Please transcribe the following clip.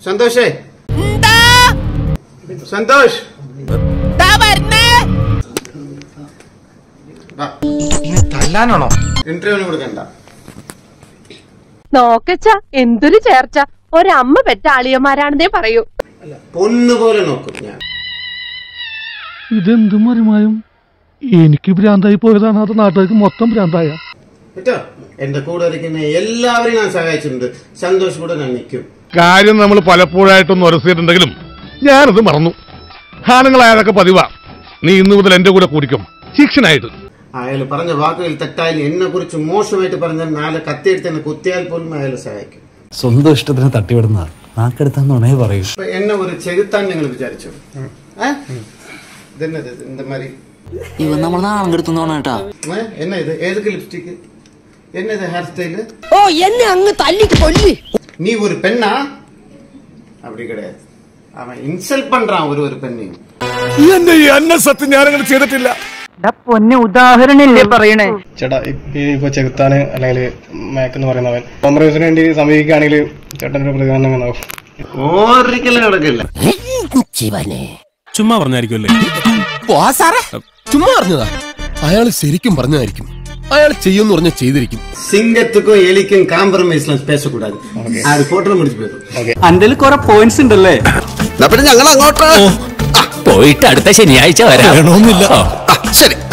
സന്തോഷേ സന്തോഷ് തല്ലാനാണോ ഇന്റർവ്യൂവിന് കൊടുക്കണ്ട നോക്കച്ച എന്തൊരു ചേർച്ച ഒരമ്മ പെറ്റ ആളിയന്മാരാണെന്നേ പറയൂ പൊന്നു പോലെ നോക്കും ഞാൻ ഇതെന്ത് മറിമായും എനിക്ക് ഭ്രാന്തായി പോയതാണ് അത് നാട്ടുകാർക്ക് മൊത്തം ഭ്രാന്തായ കേട്ടോ എന്റെ കൂടെ ഇരിക്കുന്ന എല്ലാവരെയും ഞാൻ സഹായിച്ചിട്ടുണ്ട് സന്തോഷ് കൂടെ ഞാൻ നിൽക്കും കാര്യം നമ്മൾ പലപ്പോഴായിട്ടൊന്ന് ഉരസിയിട്ടുണ്ടെങ്കിലും ഞാനത് മറന്നു ആണുങ്ങളായതൊക്കെ പതിവാ നീ ഇന്നു മുതൽ എന്റെ കൂടെ കൂടിക്കും ശിക്ഷനായിട്ട് അയാൾ പറഞ്ഞ വാക്കുകൾ തെറ്റായാലും എന്നെ കുറിച്ച് മോശമായിട്ട് പറഞ്ഞാൽ നാളെ കത്തിയെടുത്ത് എന്നെ കുത്തിയാൽ പോലും അയാൾ സഹായിക്കും സ്വന്തം ഇഷ്ടത്തിന് തട്ടിവിടുന്ന നാക്കെടുത്താന്നുണേ പറയൂ ഇപ്പൊ എന്നെ ഒരു ചെകുത്താൻ നിങ്ങൾ വിചാരിച്ചു ഏ? ഇതെന്നത് ഇത്? இந்த மாதிரி ഇവൻ നമ്മൾ നാണം കെടുത്തുന്നോണ കേട്ടാ ഏ? என்ன இது எதுக்கு லிப்ஸ்டிக் என்ன இது ஹேர் ஸ்டைல் ഓ എന്നെ അങ്ങ് തല്ലിക്ക് കൊല്ലി நீ ஒரு பெண்ணா அப்படி கிடையாது அவன் இன்சல்ட் பண்றான் ஒரு ஒரு பெண்ணையும் എന്റെ ഈ അന്ന സത്യം ഞാനങ്ങനെ ചെയ്തിട്ടില്ല പൊന്നെ ഉദാഹരണല്ലേ പറയണേ ചേട്ടാ ഇപ്പൊ ചെകുത്താന് അല്ലെങ്കിൽ മേക്കെന്ന് പറയുന്നവൻ കോംപ്രമൈസിന് വേണ്ടി സമീപിക്കുകയാണെങ്കിൽ ചേട്ടൻ്റെ ഒരു പ്രതികരണം എങ്ങനെയാവും ഒരിക്കലും നടക്കില്ല ചുമ്മാ പറഞ്ഞായിരിക്കുമല്ലേ ചുമ്മാ പറഞ്ഞതാ അയാൾ ശരിക്കും പറഞ്ഞതായിരിക്കും അയാൾ ചെയ്യുമെന്ന് പറഞ്ഞ ചെയ്തിരിക്കും സിംഗത്തുക്കും എലിക്കും കോംപ്രമൈസ്லாம் பேசக்கூடாது அது போட்டு முடிச்சு போயிடும் അന്റെ കുറെ പോയിന്റ്സ് ഉണ്ടല്ലേ പിന്നെ ഞങ്ങൾ അങ്ങോട്ട് പോയിട്ട് അടുത്ത ശനിയാഴ്ച വരാം ശരി